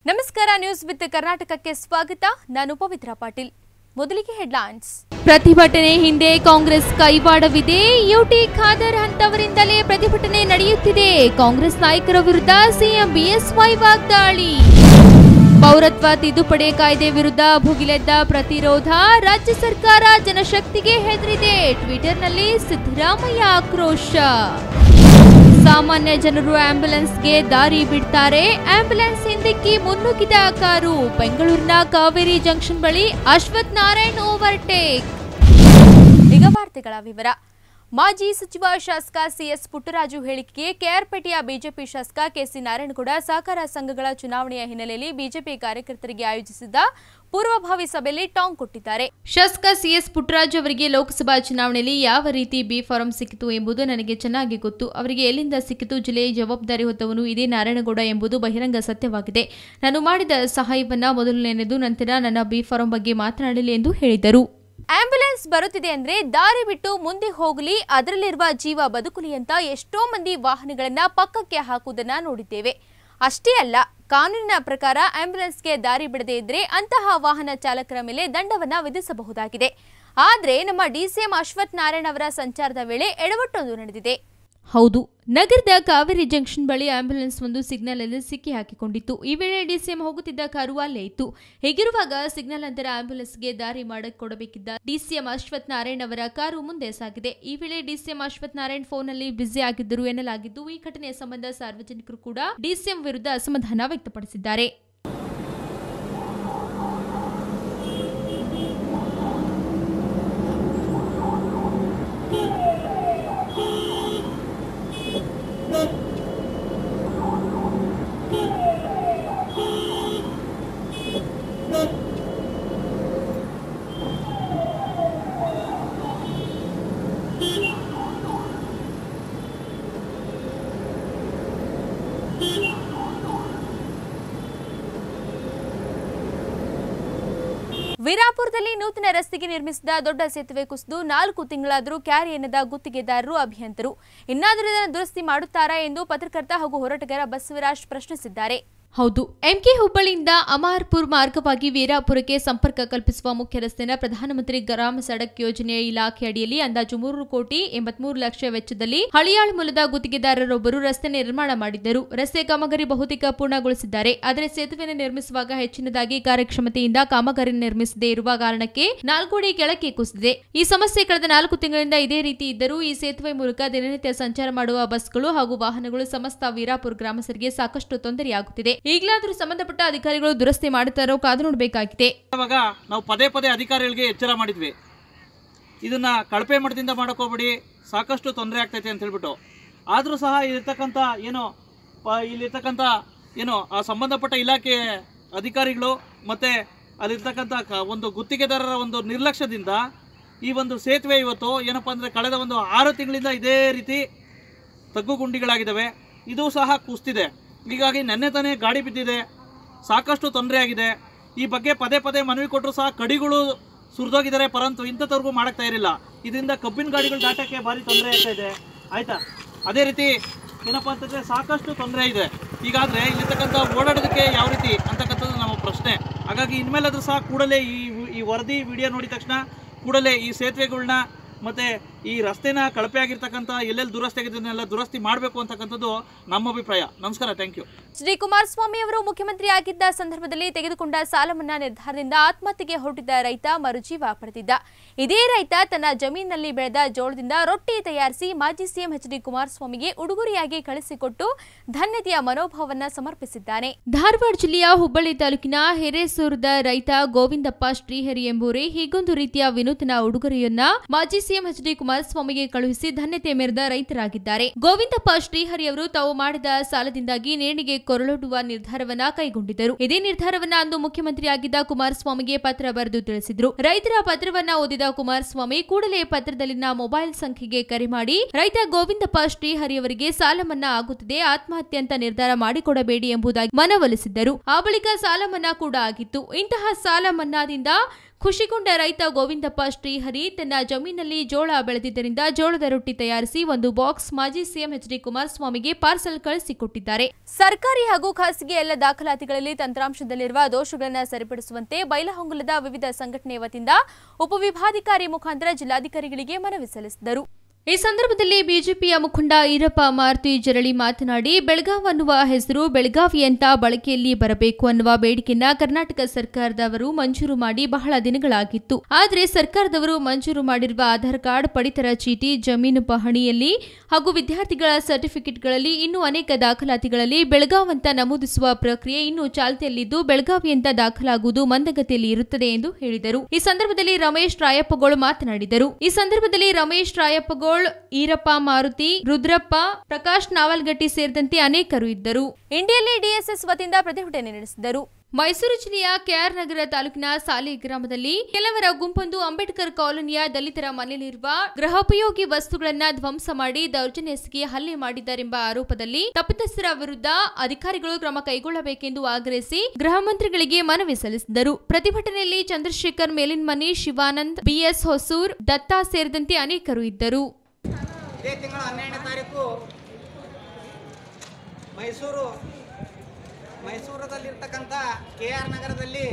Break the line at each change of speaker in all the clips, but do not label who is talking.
ನಮಸ್ಕಾರ news with ಕರ್ನಾಟಕಕ್ಕೆ ಸ್ವಾಗತ ನಾನು ಪವಿತ್ರ ಪಾಟೀಲ್ ಮೊದಲಿಗೆ ಹೆಡ್ಲೈನ್ಸ್ ಪ್ರತಿಭಟನೆ ಹಿಂದೆ ಕಾಂಗ್ರೆಸ್ ಕೈವಾಡವಿದೆ ಯುಟಿ ಖಾದರ್ ಅಂತವರಿಂದಲೇ ಪ್ರತಿಭಟನೆ ನಡೆಯುತ್ತಿದೆ ಕಾಂಗ್ರೆಸ್ ನಾಯಕರ ವಿರುದ್ಧ ಸಿಎಂ ಬಿಎಸ್ವೈ ವಾಗ್ದಾಳಿ ಪೌರತ್ವ ತಿದ್ದುಪಡಿ ಕಾಯ್ದೆ ವಿರುದ್ಧ ಭುಗಿಲೆದ್ದ ಪ್ರತಿರೋಧ ರಾಜ್ಯ ಸರ್ಕಾರ ಜನಶಕ್ತಿಗೆ ಹೆದರಿದೆ ಟ್ವಿಟರ್ನಲ್ಲಿ ಸಿದ್ದರಾಮಯ್ಯ ಆಕ್ರೋಶ ಸಾಮಾನ್ಯ ಜನರು ಆಂಬ್ಯುಲೆನ್ಸ್ಗೆ ದಾರಿ ಬಿಡ್ತಾರೆ ಆಂಬ್ಯುಲೆನ್ಸ್ ಹಿಂದಿಕ್ಕಿ ಮುನ್ನುಗ್ಗಿದ ಕಾರು ಬೆಂಗಳೂರಿನ ಕಾವೇರಿ ಜಂಕ್ಷನ್ ಬಳಿ ಅಶ್ವಥ್ ನಾರಾಯಣ್ ಓವರ್ಟೇಕ್ ಈಗ ವಾರ್ತೆಗಳ ವಿವರ ಮಾಜಿ ಸಚಿವ ಶಾಸಕ ಸಿಎಸ್ ಪುಟ್ಟರಾಜು ಹೇಳಿಕೆಗೆ ಕೆಆರ್ಪೇಟೆಯ ಬಿಜೆಪಿ ಶಾಸಕ ಕೆಸಿ ನಾರಾಯಣಗೌಡ ಸಹಕಾರ ಸಂಘಗಳ ಚುನಾವಣೆಯ ಹಿನ್ನೆಲೆಯಲ್ಲಿ ಬಿಜೆಪಿ ಕಾರ್ಯಕರ್ತರಿಗೆ ಆಯೋಜಿಸಿದ್ದ ಪೂರ್ವಭಾವಿ ಸಭೆಯಲ್ಲಿ ಟಾಂಗ್ ಕೊಟ್ಟಿದ್ದಾರೆ ಶಾಸಕ ಸಿಎಸ್ ಪುಟ್ಟರಾಜು ಅವರಿಗೆ ಲೋಕಸಭಾ ಚುನಾವಣೆಯಲ್ಲಿ ಯಾವ ರೀತಿ ಬಿ ಫಾರಂ ಸಿಕ್ಕಿತು ಎಂಬುದು ನನಗೆ ಚೆನ್ನಾಗಿ ಗೊತ್ತು ಅವರಿಗೆ ಎಲ್ಲಿಂದ ಸಿಕ್ಕಿತು ಜಿಲ್ಲೆಯ ಜವಾಬ್ದಾರಿ ಹೊತ್ತವನು ಇದೇ ನಾರಾಯಣಗೌಡ ಎಂಬುದು ಬಹಿರಂಗ ಸತ್ಯವಾಗಿದೆ ನಾನು ಮಾಡಿದ ಸಹಾಯವನ್ನ ಮೊದಲನೆಯದು ನಂತರ ನನ್ನ ಬಿ ಫಾರಂ ಬಗ್ಗೆ ಮಾತನಾಡಲಿ ಎಂದು ಹೇಳಿದರು ಆಂಬ್ಯುಲೆನ್ಸ್ ಬರುತ್ತಿದೆ ಅಂದ್ರೆ ದಾರಿ ಬಿಟ್ಟು ಮುಂದೆ ಹೋಗಲಿ ಅದರಲ್ಲಿರುವ ಜೀವ ಬದುಕಲಿ ಅಂತ ಎಷ್ಟೋ ಮಂದಿ ವಾಹನಗಳನ್ನ ಪಕ್ಕಕ್ಕೆ ಹಾಕುವುದನ್ನ ನೋಡಿದ್ದೇವೆ ಅಷ್ಟೇ ಅಲ್ಲ ಕಾನೂನಿನ ಪ್ರಕಾರ ಆಂಬ್ಯುಲೆನ್ಸ್ಗೆ ದಾರಿ ಬಿಡದೇ ಇದ್ರೆ ಅಂತಹ ವಾಹನ ಚಾಲಕರ ಮೇಲೆ ದಂಡವನ್ನ ವಿಧಿಸಬಹುದಾಗಿದೆ ಆದ್ರೆ ನಮ್ಮ ಡಿಸಿಎಂ ಅಶ್ವಥ್ ನಾರಾಯಣ್ ಅವರ ಸಂಚಾರದ ವೇಳೆ ಎಡವಟ್ಟೊಂದು ನಡೆದಿದೆ ಹೌದು ನಗರದ ಕಾವೇರಿ ಜಂಕ್ಷನ್ ಬಳಿ ಆಂಬ್ಯುಲೆನ್ಸ್ ಒಂದು ಸಿಗ್ನಲ್ ಅಲ್ಲಿ ಸಿಕ್ಕಿ ಹಾಕಿಕೊಂಡಿತ್ತು ಈ ವೇಳೆ ಡಿಸಿಎಂ ಹೋಗುತ್ತಿದ್ದ ಕಾರು ಅಲ್ಲೇ ಇತ್ತು ಹೀಗಿರುವಾಗ ಸಿಗ್ನಲ್ ನಂತರ ಆಂಬ್ಯುಲೆನ್ಸ್ಗೆ ದಾರಿ ಮಾಡಿಕೊಡಬೇಕಿದ್ದ ಡಿಸಿಎಂ ಅಶ್ವಥ್ ನಾರಾಯಣ್ ಅವರ ಕಾರು ಮುಂದೆ ಸಾಗಿದೆ ಈ ವೇಳೆ ಡಿಸಿಎಂ ಅಶ್ವಥ್ ನಾರಾಯಣ್ ಫೋನ್ನಲ್ಲಿ ಬ್ಯುಸಿ ಆಗಿದ್ದರು ಎನ್ನಲಾಗಿದ್ದು ಈ ಘಟನೆಯ ಸಂಬಂಧ ಸಾರ್ವಜನಿಕರು ಕೂಡ ಡಿಸಿಎಂ ವಿರುದ್ಧ ಅಸಮಾಧಾನ ವ್ಯಕ್ತಪಡಿಸಿದ್ದಾರೆ ವೀರಾಪುರದಲ್ಲಿ ನೂತನ ರಸ್ತೆಗೆ ನಿರ್ಮಿಸಿದ ದೊಡ್ಡ ಸೇತುವೆ ಕುಸಿದು ನಾಲ್ಕು ತಿಂಗಳಾದರೂ ಕ್ಯಾರಿ ಎನ್ನದ ಗುತ್ತಿಗೆದಾರರು ಅಭಿಯಂತರು ಇನ್ನಾದರೂ ಇದನ್ನು ದುರಸ್ತಿ ಮಾಡುತ್ತಾರಾ ಎಂದು ಪತ್ರಕರ್ತ ಹಾಗೂ ಹೋರಾಟಗಾರ ಬಸವರಾಜ್ ಪ್ರಶ್ನಿಸಿದ್ದಾರೆ ಹೌದು ಎಂಕೆ ಹುಬ್ಬಳ್ಳಿಯಿಂದ ಅಮಾರ್ಪುರ್ ಮಾರ್ಗವಾಗಿ ವೀರಾಪುರಕ್ಕೆ ಸಂಪರ್ಕ ಕಲ್ಪಿಸುವ ಮುಖ್ಯ ರಸ್ತೆನ ಪ್ರಧಾನಮಂತ್ರಿ ಗ್ರಾಮ ಸಡಕ್ ಯೋಜನೆಯ ಇಲಾಖೆ ಅಡಿಯಲ್ಲಿ ಅಂದಾಜು ಮೂರು ಕೋಟಿ ಎಂಬತ್ಮೂರು ಲಕ್ಷ ವೆಚ್ಚದಲ್ಲಿ ಹಳಿಯಾಳ್ ಮೂಲದ ಗುತ್ತಿಗೆದಾರರೊಬ್ಬರು ರಸ್ತೆ ನಿರ್ಮಾಣ ಮಾಡಿದ್ದರು ರಸ್ತೆ ಕಾಮಗಾರಿ ಬಹುತೇಕ ಪೂರ್ಣಗೊಳಿಸಿದ್ದಾರೆ ಆದರೆ ಸೇತುವೆಯನ್ನು ನಿರ್ಮಿಸುವಾಗ ಹೆಚ್ಚಿನದಾಗಿ ಕಾರ್ಯಕ್ಷಮತೆಯಿಂದ ಕಾಮಗಾರಿ ನಿರ್ಮಿಸದೇ ಇರುವ ಕಾರಣಕ್ಕೆ ನಾಲ್ಕು ಅಡಿ ಕೆಳಕ್ಕೆ ಕುಸಿದಿದೆ ಈ ಸಮಸ್ಯೆ ಕಳೆದ ನಾಲ್ಕು ತಿಂಗಳಿಂದ ಇದೇ ರೀತಿ ಇದ್ದರೂ ಈ ಸೇತುವೆ ಮೂಲಕ ದಿನನಿತ್ಯ ಸಂಚಾರ ಮಾಡುವ ಬಸ್ಗಳು ಹಾಗೂ ವಾಹನಗಳು ಸಮಸ್ತ ವೀರಾಪುರ ಗ್ರಾಮಸ್ಥರಿಗೆ ಸಾಕಷ್ಟು ತೊಂದರೆಯಾಗುತ್ತಿದೆ ಈಗಲಾದರೂ ಸಂಬಂಧಪಟ್ಟ ಅಧಿಕಾರಿಗಳು ದುರಸ್ತಿ ಮಾಡುತ್ತಾರೋ ಕಾದು ನೋಡಬೇಕಾಗಿದೆ
ಇವಾಗ ನಾವು ಪದೇ ಪದೇ ಅಧಿಕಾರಿಗಳಿಗೆ ಎಚ್ಚರ ಮಾಡಿದ್ವಿ ಇದನ್ನ ಕಳಪೆ ಮಟ್ಟದಿಂದ ಮಾಡೋಕೋಗ್ಬೇಡಿ ಸಾಕಷ್ಟು ತೊಂದರೆ ಆಗ್ತೈತೆ ಅಂತ ಹೇಳ್ಬಿಟ್ಟು ಆದರೂ ಸಹ ಇಲ್ಲಿರ್ತಕ್ಕಂಥ ಏನು ಪ ಇಲ್ಲಿರ್ತಕ್ಕಂಥ ಏನು ಆ ಸಂಬಂಧಪಟ್ಟ ಇಲಾಖೆ ಅಧಿಕಾರಿಗಳು ಮತ್ತು ಅಲ್ಲಿರ್ತಕ್ಕಂಥ ಕ- ಒಂದು ಗುತ್ತಿಗೆದಾರರ ಒಂದು ನಿರ್ಲಕ್ಷ್ಯದಿಂದ ಈ ಒಂದು ಸೇತುವೆ ಇವತ್ತು ಏನಪ್ಪ ಅಂದರೆ ಕಳೆದ ಒಂದು ಆರು ತಿಂಗಳಿಂದ ಇದೇ ರೀತಿ ತಗ್ಗು ಗುಂಡಿಗಳಾಗಿದ್ದಾವೆ ಇದು ಸಹ ಕುಸ್ತಿದೆ ಹೀಗಾಗಿ ನೆನ್ನೆ ತಾನೇ ಗಾಡಿ ಬಿದ್ದಿದೆ ಸಾಕಷ್ಟು ತೊಂದರೆ ಆಗಿದೆ ಈ ಬಗ್ಗೆ ಪದೇ ಪದೇ ಮನವಿ ಕೊಟ್ಟರು ಸಹ ಕಡಿಗಳು ಸುರಿದೋಗಿದ್ದಾರೆ ಪರಂತು ಇಂಥವ್ರಿಗೂ ಮಾಡಕ್ ತಯಾರಿಲ್ಲ ಇದರಿಂದ ಕಬ್ಬಿನ ಗಾಡಿಗಳು ದಾಟಕ್ಕೆ ಭಾರಿ ತೊಂದರೆ ಆಗ್ತಾ ಇದೆ ಆಯ್ತಾ ಅದೇ ರೀತಿ ಏನಪ್ಪ ಅಂತಂದ್ರೆ ಸಾಕಷ್ಟು ತೊಂದರೆ ಇದೆ ಹೀಗಾದ್ರೆ ಇಲ್ಲಿರ್ತಕ್ಕಂಥ ಓಡಾಡೋದಕ್ಕೆ ಯಾವ ರೀತಿ ಅಂತಕ್ಕಂಥದ್ದು ನಮ್ಮ ಪ್ರಶ್ನೆ ಹಾಗಾಗಿ ಇನ್ಮೇಲಾದ್ರೂ ಸಹ ಕೂಡಲೇ ಈ ಈ ವರದಿ ವಿಡಿಯೋ ನೋಡಿದ ತಕ್ಷಣ ಕೂಡಲೇ ಈ ಸೇತುವೆಗಳನ್ನ ಮತ್ತೆ ಈ ರಸ್ತೆನ ಕಳಪೆ ಆಗಿರ್ತಕ್ಕಂಥ ಎಲ್ಲೆಲ್ಲಿ ದುರಸ್ತಿ ಆಗಿದ್ದನ್ನೆಲ್ಲ ದುರಸ್ತಿ ಮಾಡಬೇಕು ಅಂತಕ್ಕಂಥದ್ದು ನಮ್ಮ ಅಭಿಪ್ರಾಯ ನಮಸ್ಕಾರ ಥ್ಯಾಂಕ್ ಯು
ಶ್ರೀ ಕುಮಾರಸ್ವಾಮಿ ಅವರು ಮುಖ್ಯಮಂತ್ರಿ ಆಗಿದ್ದ ಸಂದರ್ಭದಲ್ಲಿ ತೆಗೆದುಕೊಂಡ ಸಾಲ ಮನ್ನಾ ನಿರ್ಧಾರದಿಂದ ಆತ್ಮಹತ್ಯೆಗೆ ಹೊರಟಿದ್ದ ರೈತ ಮರುಜೀವ ಪಡೆದಿದ್ದ ಇದೇ ರೈತ ತನ್ನ ಜಮೀನಿನಲ್ಲಿ ಬೆಳೆದ ಜೋಳದಿಂದ ರೊಟ್ಟಿ ತಯಾರಿಸಿ ಮಾಜಿ ಸಿಎಂ ಎಚ್ ಡಿ ಕುಮಾರಸ್ವಾಮಿಗೆ ಉಡುಗೊರೆಯಾಗಿ ಕಳಿಸಿಕೊಟ್ಟು ಧನ್ಯತೆಯ ಮನೋಭಾವವನ್ನು ಸಮರ್ಪಿಸಿದ್ದಾನೆ ಧಾರವಾಡ ಜಿಲ್ಲೆಯ ಹುಬ್ಬಳ್ಳಿ ತಾಲೂಕಿನ ಹಿರೇಸೂರದ ರೈತ ಗೋವಿಂದಪ್ಪ ಶ್ರೀಹರಿ ಎಂಬುವರೇ ಹೀಗೊಂದು ರೀತಿಯ ವಿನೂತನ ಉಡುಗೊರೆಯನ್ನ ಮಾಜಿ ಸಿಎಂ ಎಚ್ ಡಿ ಕುಮಾರಸ್ವಾಮಿಗೆ ಕಳುಹಿಸಿ ಧನ್ಯತೆ ಮೆರೆದ ರೈತರಾಗಿದ್ದಾರೆ ಗೋವಿಂದಪ್ಪ ಶ್ರೀಹರಿ ಅವರು ತಾವು ಮಾಡಿದ ಸಾಲದಿಂದಾಗಿ ನೇಣಿಗೆ ಕೊರಳೊಡ್ಡುವ ನಿರ್ಧಾರವನ್ನ ಕೈಗೊಂಡಿದ್ದರು ಇದೇ ನಿರ್ಧಾರವನ್ನ ಅಂದು ಮುಖ್ಯಮಂತ್ರಿಯಾಗಿದ್ದ ಕುಮಾರಸ್ವಾಮಿಗೆ ಪತ್ರ ಬರೆದು ತಿಳಿಸಿದ್ರು ರೈತರ ಪತ್ರವನ್ನ ಓದಿದ ಕುಮಾರಸ್ವಾಮಿ ಕೂಡಲೇ ಪತ್ರದಲ್ಲಿನ ಮೊಬೈಲ್ ಸಂಖ್ಯೆಗೆ ಕರೆ ಮಾಡಿ ರೈತ ಗೋವಿಂದಪ್ಪ ಶ್ರೀಹರಿ ಅವರಿಗೆ ಸಾಲ ಮನ್ನಾ ಆಗುತ್ತದೆ ಆತ್ಮಹತ್ಯೆ ಅಂತ ನಿರ್ಧಾರ ಮಾಡಿಕೊಡಬೇಡಿ ಎಂಬುದಾಗಿ ಮನವೊಲಿಸಿದ್ದರು ಆ ಬಳಿಕ ಸಾಲ ಮನ್ನಾ ಕೂಡ ಆಗಿತ್ತು ಇಂತಹ ಸಾಲ ಮನ್ನಾದಿಂದ ಖುಷಿಗೊಂಡ ರೈತ ಗೋವಿಂದಪ್ಪ ಶ್ರೀಹರಿ ತನ್ನ ಜಮೀನಲ್ಲಿ ಜೋಳ ಬೆಳೆದಿದ್ದರಿಂದ ಜೋಳದ ರೊಟ್ಟಿ ತಯಾರಿಸಿ ಒಂದು ಬಾಕ್ಸ್ ಮಾಜಿ ಸಿಎಂ ಎಚ್ ಡಿ ಕುಮಾರಸ್ವಾಮಿಗೆ ಪಾರ್ಸಲ್ ಕಳಿಸಿಕೊಟ್ಟಿದ್ದಾರೆ ಸರ್ಕಾರಿ ಹಾಗೂ ಖಾಸಗಿ ಎಲ್ಲ ದಾಖಲಾತಿಗಳಲ್ಲಿ ತಂತ್ರಾಂಶದಲ್ಲಿರುವ ದೋಷಗಳನ್ನು ಸರಿಪಡಿಸುವಂತೆ ಬೈಲಹೊಂಗಲದ ವಿವಿಧ ಸಂಘಟನೆ ವತಿಯಿಂದ ಉಪವಿಭಾಧಿಕಾರಿ ಮುಖಾಂತರ ಜಿಲ್ಲಾಧಿಕಾರಿಗಳಿಗೆ ಮನವಿ ಸಲ್ಲಿಸಿದರು ಈ ಸಂದರ್ಭದಲ್ಲಿ ಬಿಜೆಪಿಯ ಮುಖಂಡ ಈರಪ್ಪ ಮಾರುತಿ ಜರಳಿ ಮಾತನಾಡಿ ಬೆಳಗಾವ್ ಅನ್ನುವ ಹೆಸರು ಬೆಳಗಾವಿ ಅಂತ ಬಳಕೆಯಲ್ಲಿ ಬರಬೇಕು ಅನ್ನುವ ಬೇಡಿಕೆಯನ್ನ ಕರ್ನಾಟಕ ಸರ್ಕಾರದವರು ಮಂಜೂರು ಮಾಡಿ ಬಹಳ ದಿನಗಳಾಗಿತ್ತು ಆದರೆ ಸರ್ಕಾರದವರು ಮಂಜೂರು ಮಾಡಿರುವ ಆಧಾರ್ ಕಾರ್ಡ್ ಪಡಿತರ ಚೀಟಿ ಜಮೀನು ಪಹಣಿಯಲ್ಲಿ ಹಾಗೂ ವಿದ್ಯಾರ್ಥಿಗಳ ಸರ್ಟಿಫಿಕೇಟ್ಗಳಲ್ಲಿ ಇನ್ನೂ ಅನೇಕ ದಾಖಲಾತಿಗಳಲ್ಲಿ ಬೆಳಗಾವ್ ಅಂತ ನಮೂದಿಸುವ ಪ್ರಕ್ರಿಯೆ ಇನ್ನೂ ಚಾಲ್ತಿಯಲ್ಲಿದ್ದು ಬೆಳಗಾವಿ ಅಂತ ದಾಖಲಾಗುವುದು ಮಂದಗತಿಯಲ್ಲಿ ಇರುತ್ತದೆ ಎಂದು ಹೇಳಿದರು ಈ ಸಂದರ್ಭದಲ್ಲಿ ರಮೇಶ್ ರಾಯಪ್ಪಗೋಳು ಮಾತನಾಡಿದರು ಈ ಸಂದರ್ಭದಲ್ಲಿ ರಮೇಶ್ ರಾಯಪ್ಪಗೋಳ್ ಈರಪ್ಪ ಮಾರುತಿ ರುದ್ರಪ್ಪ ಪ್ರಕಾಶ್ ನಾವಲ್ಗಟ್ಟಿ ಸೇರಿದಂತೆ ಅನೇಕರು ಇದ್ದರು ಇಂಡಿಯಲ್ಲಿ ಡಿಎಸ್ಎಸ್ ವತಿಯಿಂದ ಪ್ರತಿಭಟನೆ ನಡೆಸಿದರು ಮೈಸೂರು ಜಿಲ್ಲೆಯ ಕೆಆರ್ ನಗರ ತಾಲೂಕಿನ ಸಾಲಿ ಗ್ರಾಮದಲ್ಲಿ ಕೆಲವರ ಗುಂಪೊಂದು ಅಂಬೇಡ್ಕರ್ ಕಾಲೋನಿಯ ದಲಿತರ ಮನೆಯಲ್ಲಿರುವ ಗೃಹೋಪಯೋಗಿ ವಸ್ತುಗಳನ್ನ ಧ್ವಂಸ ಮಾಡಿ ದೌರ್ಜನ್ಯ ಎಸಗಿ ಹಲ್ಲೆ ಮಾಡಿದ್ದಾರೆಂಬ ಆರೋಪದಲ್ಲಿ ತಪ್ಪಿತಸ್ಥರ ವಿರುದ್ಧ ಅಧಿಕಾರಿಗಳು ಕ್ರಮ ಕೈಗೊಳ್ಳಬೇಕೆಂದು ಆಗ್ರಹಿಸಿ ಗೃಹ ಮಂತ್ರಿಗಳಿಗೆ ಮನವಿ ಸಲ್ಲಿಸಿದರು ಪ್ರತಿಭಟನೆಯಲ್ಲಿ ಚಂದ್ರಶೇಖರ್ ಮೇಲಿನ್ಮನಿ ಶಿವಾನಂದ್ ಬಿಎಸ್ ಹೊಸೂರ್ ದತ್ತಾ ಸೇರಿದಂತೆ ಅನೇಕರು ಇದ್ದರು
ಇದೇ ತಿಂಗಳ ಹನ್ನೆರಡನೇ ತಾರೀಕು ಮೈಸೂರು ಮೈಸೂರದಲ್ಲಿರ್ತಕ್ಕಂಥ ಕೆ ಆರ್ ನಗರದಲ್ಲಿ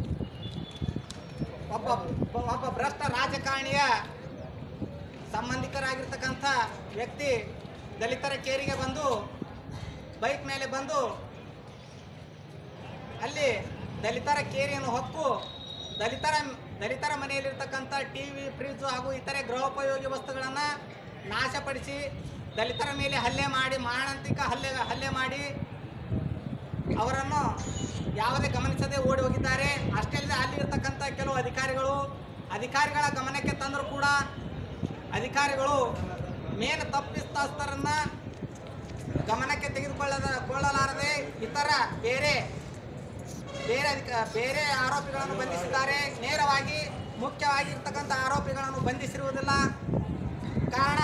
ಒಬ್ಬ ಒಬ್ಬ ಭ್ರಷ್ಟ ರಾಜಕಾರಣಿಯ ಸಂಬಂಧಿಕರಾಗಿರ್ತಕ್ಕಂಥ ವ್ಯಕ್ತಿ ದಲಿತರ ಕೇರಿಗೆ ಬಂದು ಬೈಕ್ ಮೇಲೆ ಬಂದು ಅಲ್ಲಿ ದಲಿತರ ಕೇರಿಯನ್ನು ಹೊಕ್ಕು ದಲಿತರ ದಲಿತರ ಮನೆಯಲ್ಲಿರ್ತಕ್ಕಂಥ ಟಿ ವಿ ಫ್ರಿಜ್ ಹಾಗೂ ಇತರೆ ಗೃಹೋಪಯೋಗಿ ವಸ್ತುಗಳನ್ನು ನಾಶಪಡಿಸಿ ದಲಿತರ ಮೇಲೆ ಹಲ್ಲೆ ಮಾಡಿ ಮಾರಣಾಂತಿಕ ಹಲ್ಲೆ ಹಲ್ಲೆ ಮಾಡಿ ಅವರನ್ನು ಯಾವುದೇ ಗಮನಿಸದೆ ಓಡಿ ಹೋಗಿದ್ದಾರೆ ಅಷ್ಟೇ ಅಲ್ಲದೆ ಅಲ್ಲಿರ್ತಕ್ಕಂಥ ಕೆಲವು ಅಧಿಕಾರಿಗಳು ಅಧಿಕಾರಿಗಳ ಗಮನಕ್ಕೆ ತಂದರೂ ಕೂಡ ಅಧಿಕಾರಿಗಳು ಮೇನ್ ತಪ್ಪಿತಸ್ಥರನ್ನ ಗಮನಕ್ಕೆ ತೆಗೆದುಕೊಳ್ಳದ ಕೊಳ್ಳಲಾರದೆ ಇತರ ಬೇರೆ ಬೇರೆ ಅಧಿಕ ಬೇರೆ ಆರೋಪಿಗಳನ್ನು ಬಂಧಿಸಿದ್ದಾರೆ ನೇರವಾಗಿ ಮುಖ್ಯವಾಗಿ ಇರ್ತಕ್ಕಂಥ ಆರೋಪಿಗಳನ್ನು ಬಂಧಿಸಿರುವುದಿಲ್ಲ ಕಾರಣ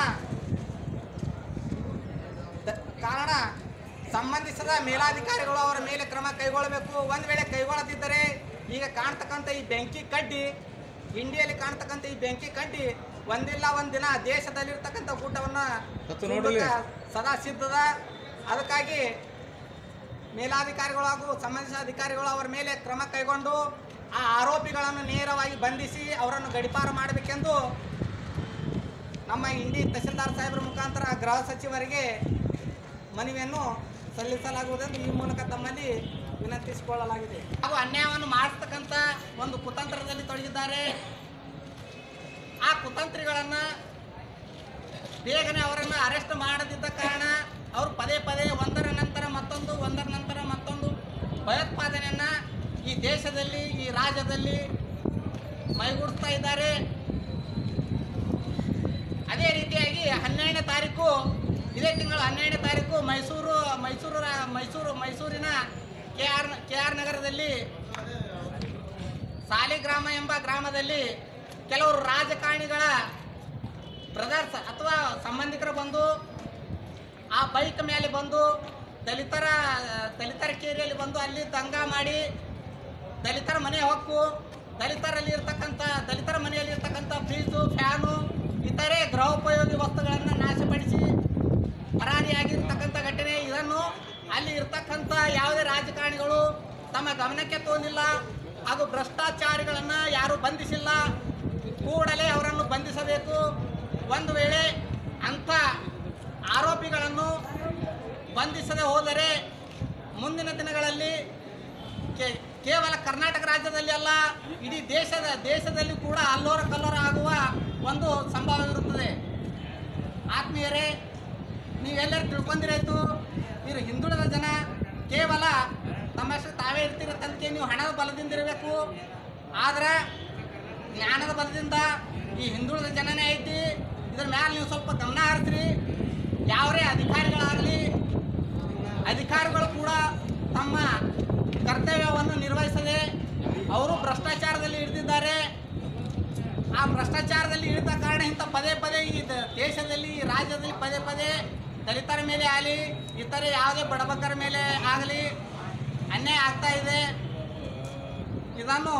ದ- ಕಾರಣ ಸಂಬಂಧಿಸಿದ ಮೇಲಾಧಿಕಾರಿಗಳು ಅವರ ಮೇಲೆ ಕ್ರಮ ಕೈಗೊಳ್ಳಬೇಕು ಒಂದು ವೇಳೆ ಕೈಗೊಳ್ಳದಿದ್ದರೆ ಈಗ ಕಾಣ್ತಕ್ಕಂಥ ಈ ಬೆಂಕಿ ಕಡ್ಡಿ ಇಂಡಿಯಲ್ಲಿ ಕಾಣ್ತಕ್ಕಂಥ ಈ ಬೆಂಕಿ ಕಡ್ಡಿ ಒಂದಿಲ್ಲ ಒಂದಿನ ದೇಶದಲ್ಲಿರ್ತಕ್ಕಂಥ ಊಟವನ್ನು ಸದಾ ಸಿದ್ಧದ ಅದಕ್ಕಾಗಿ ಮೇಲಾಧಿಕಾರಿಗಳು ಹಾಗೂ ಸಂಬಂಧಿಸಿದ ಅಧಿಕಾರಿಗಳು ಅವರ ಮೇಲೆ ಕ್ರಮ ಕೈಗೊಂಡು ಆ ಆರೋಪಿಗಳನ್ನು ನೇರವಾಗಿ ಬಂಧಿಸಿ ಅವರನ್ನು ಗಡಿಪಾರು ಮಾಡಬೇಕೆಂದು ನಮ್ಮ ಇಂಡಿ ತಹಸೀಲ್ದಾರ್ ಸಾಹೇಬರ ಮುಖಾಂತರ ಗೃಹ ಸಚಿವರಿಗೆ ಮನವಿಯನ್ನು ಸಲ್ಲಿಸಲಾಗುವುದೆಂದು ಈ ಮೂಲಕ ತಮ್ಮಲ್ಲಿ ವಿನಂತಿಸಿಕೊಳ್ಳಲಾಗಿದೆ ಹಾಗೂ ಅನ್ಯಾಯವನ್ನು ಮಾಡಿಸ್ತಕ್ಕಂಥ ಒಂದು ಕುತಂತ್ರದಲ್ಲಿ ತೊಡಗಿದ್ದಾರೆ ಆ ಕುತಂತ್ರಿಗಳನ್ನು ಬೇಗನೆ ಅವರನ್ನು ಅರೆಸ್ಟ್ ಮಾಡದಿದ್ದ ಕಾರಣ ಅವರು ಪದೇ ಪದೇ ಒಂದರ ನಂತರ ಮತ್ತೊಂದು ಒಂದರ ನಂತರ ಮತ್ತೊಂದು ಭಯೋತ್ಪಾದನೆಯನ್ನು ಈ ದೇಶದಲ್ಲಿ ಈ ರಾಜ್ಯದಲ್ಲಿ ಮೈಗೂಡಿಸ್ತಾ ಇದ್ದಾರೆ ಅದೇ ರೀತಿಯಾಗಿ ಹನ್ನೆರಡನೇ ತಾರೀಕು ಇದೇ ತಿಂಗಳ ಹನ್ನೆರಡನೇ ತಾರೀಕು ಮೈಸೂರು ಮೈಸೂರು ರಾ- ಮೈಸೂರು ಮೈಸೂರಿನ ಕೆ ಆರ್ ಕೆ ಆರ್ ನಗರದಲ್ಲಿ ಸಾಲಿಗ್ರಾಮ ಎಂಬ ಗ್ರಾಮದಲ್ಲಿ ಕೆಲವರು ರಾಜಕಾರಣಿಗಳ ಬ್ರದರ್ಸ್ ಅಥವಾ ಸಂಬಂಧಿಕರು ಬಂದು ಆ ಬೈಕ್ ಮೇಲೆ ಬಂದು ದಲಿತರ ದಲಿತರ ಕೇರಿಯಲ್ಲಿ ಬಂದು ಅಲ್ಲಿ ದಂಗ ಮಾಡಿ ದಲಿತರ ಮನೆ ಹೊಕ್ಕು ದಲಿತರಲ್ಲಿ ಇರ್ತಕ್ಕಂಥ ದಲಿತರ ಮನೆಯಲ್ಲಿ ಇರ್ತಕ್ಕಂಥ ಫ್ರೀಜು ಫ್ಯಾನು ಇತರೆ ಗೃಹೋಪಯೋಗಿ ವಸ್ತುಗಳನ್ನು ನಾಶಪಡಿಸಿ ಪರಾರಿಯಾಗಿರ್ತಕ್ಕಂಥ ಘಟನೆ ಇದನ್ನು ಅಲ್ಲಿ ಇರ್ತಕ್ಕಂಥ ಯಾವುದೇ ರಾಜಕಾರಣಿಗಳು ತಮ್ಮ ಗಮನಕ್ಕೆ ತೋನಿಲ್ಲ ಹಾಗೂ ಭ್ರಷ್ಟಾಚಾರಿಗಳನ್ನು ಯಾರೂ ಬಂಧಿಸಿಲ್ಲ ಕೂಡಲೇ ಅವರನ್ನು ಬಂಧಿಸಬೇಕು ಒಂದು ವೇಳೆ ಅಂಥ ಆರೋಪಿಗಳನ್ನು ಬಂಧಿಸದೆ ಹೋದರೆ ಮುಂದಿನ ದಿನಗಳಲ್ಲಿ ಕೇ- ಕೇವಲ ಕರ್ನಾಟಕ ರಾಜ್ಯದಲ್ಲಿ ಅಲ್ಲ ಇಡೀ ದೇಶದ ದೇಶದಲ್ಲಿ ಕೂಡ ಅಲ್ಲೋರ ಕಲ್ಲೋರ ಆಗುವ ಒಂದು ಸಂಭವವಿರುತ್ತದೆ ಆತ್ಮೀಯರೇ ನೀವೆಲ್ಲರೂ ತಿಳ್ಕೊಂಡಿರಾಯ್ತು ಇವರು ಹಿಂದುಳಿದ ಜನ ಕೇವಲ ತಮ್ಮಷ್ಟು ತಾವೇ ಇರ್ತಿರತ್ತಂತೆ ನೀವು ಹಣದ ಬಲದಿಂದ ಇರಬೇಕು ಆದ್ರೆ ಜ್ಞಾನದ ಬಲದಿಂದ ಈ ಹಿಂದುಳಿದ ಜನನೇ ಐತಿ ಇದ್ರ ಮ್ಯಾಲೆ ನೀವು ಸ್ವಲ್ಪ ಗಮನ ಹರಿಸ್ರಿ ಯಾವರೇ ಅಧಿಕಾರಿಗಳಾಗಲಿ ಅಧಿಕಾರಿಗಳು ಕೂಡ ತಮ್ಮ ಕರ್ತವ್ಯವನ್ನು ನಿರ್ವಹಿಸದೆ ಅವರು ಭ್ರಷ್ಟಾಚಾರದಲ್ಲಿ ಹಿಡಿದಿದ್ದಾರೆ ಆ ಭ್ರಷ್ಟಾಚಾರದಲ್ಲಿ ಇಳಿದ ಕಾರಣ ಇಂಥ ಪದೇ ಪದೇ ಈ ದ- ದೇಶದಲ್ಲಿ ಈ ರಾಜ್ಯದಲ್ಲಿ ಪದೇ ಪದೇ ದಲಿತರ ಮೇಲೆ ಆಗಲಿ ಇತರೆ ಯಾವುದೇ ಬಡಬಗ್ಗರ ಮೇಲೆ ಆಗಲಿ ಅನ್ಯಾಯ ಆಗ್ತಾ ಇದೆ ಇದನ್ನು